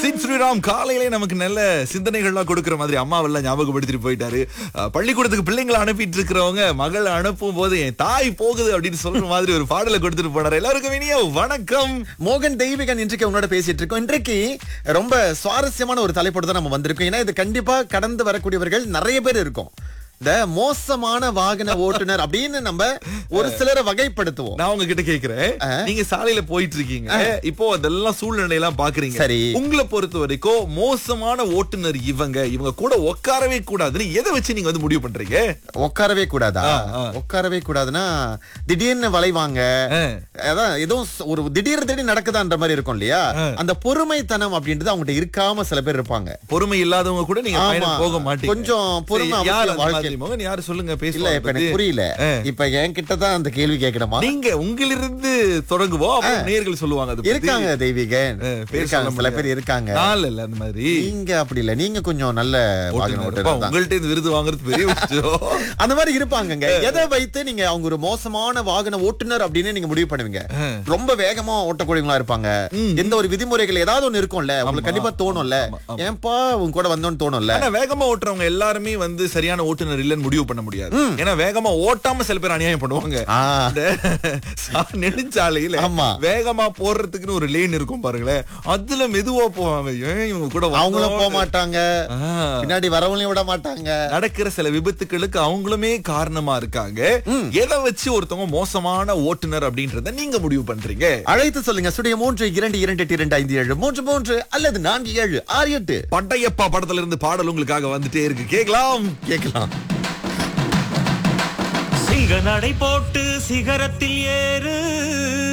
சித் ஸ்ரீராம் காலையிலே நமக்கு நல்ல சிந்தனைகள்லாம் கொடுக்கிற மாதிரி அம்மாவெல்லாம் ஞாபகப்படுத்திட்டு போயிட்டாரு அஹ், பள்ளிக்கூடத்துக்கு பிள்ளைங்களை அனுப்பிட்டு இருக்கிறவங்க மகள் அனுப்பும் போது என் தாய் போகுது அப்படின்னு சொல்ற மாதிரி ஒரு பாடலை கொடுத்துட்டு போனாரு எல்லாருக்கும் இனிய வணக்கம் மோகன் தெய்வீகன் இன்றைக்கு உங்களோட பேசிட்டு இருக்கோம் இன்றைக்கு ரொம்ப சுவாரஸ்யமான ஒரு தலைப்போடு தான் நம்ம வந்திருக்கோம் ஏன்னா இது கண்டிப்பா கடந்து வரக்கூடியவர்கள் நிறைய பேர் இருக்கும் இந்த மோசமான வாகன ஓட்டுநர் அப்படின்னு நம்ம ஒரு சிலரை வகைப்படுத்துவோம் நான் உங்ககிட்ட கேக்குறேன் நீங்க சாலையில போயிட்டு இருக்கீங்க இப்போ அதெல்லாம் சூழ்நிலை எல்லாம் பாக்குறீங்க சரி. உங்களை பொறுத்த வரைக்கும் மோசமான ஓட்டுநர் இவங்க இவங்க கூட உட்காரவே கூடாதுன்னு எதை வச்சு நீங்க வந்து முடிவு பண்றீங்க உட்காரவே கூடாதா ஆ, ஆ. உட்காரவே கூடாதுன்னா திடீர்னு வளைவாங்க ஆ. அதான் எதுவும் ச- ஒரு திடீர் திடீர் நடக்குதான்ற மாதிரி இருக்கும் இல்லையா அந்த பொறுமைத்தனம் அப்படின்றது அவங்ககிட்ட இருக்காம சில பேர் இருப்பாங்க பொறுமை இல்லாதவங்க கூட நீங்க ஆமா. பயணம் போக மாட்டீங்க கொஞ்சம் பொறுமை சரி, யார் அவசியம் அந்த வாழ்க்கையில். மாதிரி மகன் யாரு சொல்லுங்க இல்ல பேசலாம் இப்ப எனக்கு புரியல இப்ப என் கிட்ட தான் அந்த கேள்வி கேட்கணுமா நீங்க உங்களிலிருந்து தொடங்குவோம் அப்புறம் நேர்கள் சொல்லுவாங்க அது பத்தி. இருக்காங்க தெய்வீகன் ஆ, பேர் இருக்காங்க சொல்ல சில பேர் முடியாது. இருக்காங்க நாள் இல்ல அந்த மாதிரி நீங்க அப்படி இல்ல நீங்க கொஞ்சம் நல்ல வாகன ஓட்டுநர். ஓட்டுநர் அப்பா, தான். உங்கள்ட்ட இந்த விருது வாங்குறது பெரிய விஷயம் அந்த மாதிரி இருப்பாங்கங்க எதை வைத்து நீங்க அவங்க ஒரு மோசமான வாகன ஓட்டுநர் அப்படின்னு நீங்க முடிவு பண்ணுவீங்க ரொம்ப வேகமா ஓட்டக்கூடியவங்களா இருப்பாங்க எந்த ஒரு விதிமுறைகள் ஏதாவது ஒண்ணு இருக்கும்ல உங்களுக்கு கண்டிப்பா தோணும்ல ஏன்பா உங்க கூட வந்தோன்னு தோணும்ல ஆனா வேகமா ஓட்டுறவங்க எல்லாருமே வந்து சரியான ஓட்டுநர் இல்லைன்னு முடிவு பண்ண முடியாது ஏன்னா வேகமா ஓட்டாம சில பேர் அநியாயம் பண்ணுவாங்க ஆ, இந்த சா- நெடுஞ்சாலையில ஆமா. வேகமா போறதுக்குன்னு ஒரு லேன் இருக்கும் பாருங்களேன் அதுல மெதுவா போவாங்க ஏன் இவங்க கூட அவங்களும் போக வந்தோம்? மாட்டாங்க ஆ. பின்னாடி வரவங்களையும் விட மாட்டாங்க நடக்கிற சில விபத்துகளுக்கு அவங்களுமே காரணமா இருக்காங்க எதை வச்சு ஒருத்தவங்க மோசமான ஓட்டுநர் அப்படின்றத நீங்க முடிவு பண்றீங்க அழைத்து சொல்லுங்க சுடைய மூன்று இரண்டு இரண்டு எட்டு இரண்டு ஐந்து ஏழு மூன்று மூன்று அல்லது நான்கு ஏழு ஆறு எட்டு பட்டையப்பா படத்துல இருந்து பாடல் உங்களுக்காக வந்துட்டே இருக்கு கேக்கலாம் கேட்கலாம் சிங்க நடை போட்டு சிகரத்தில் ஏறு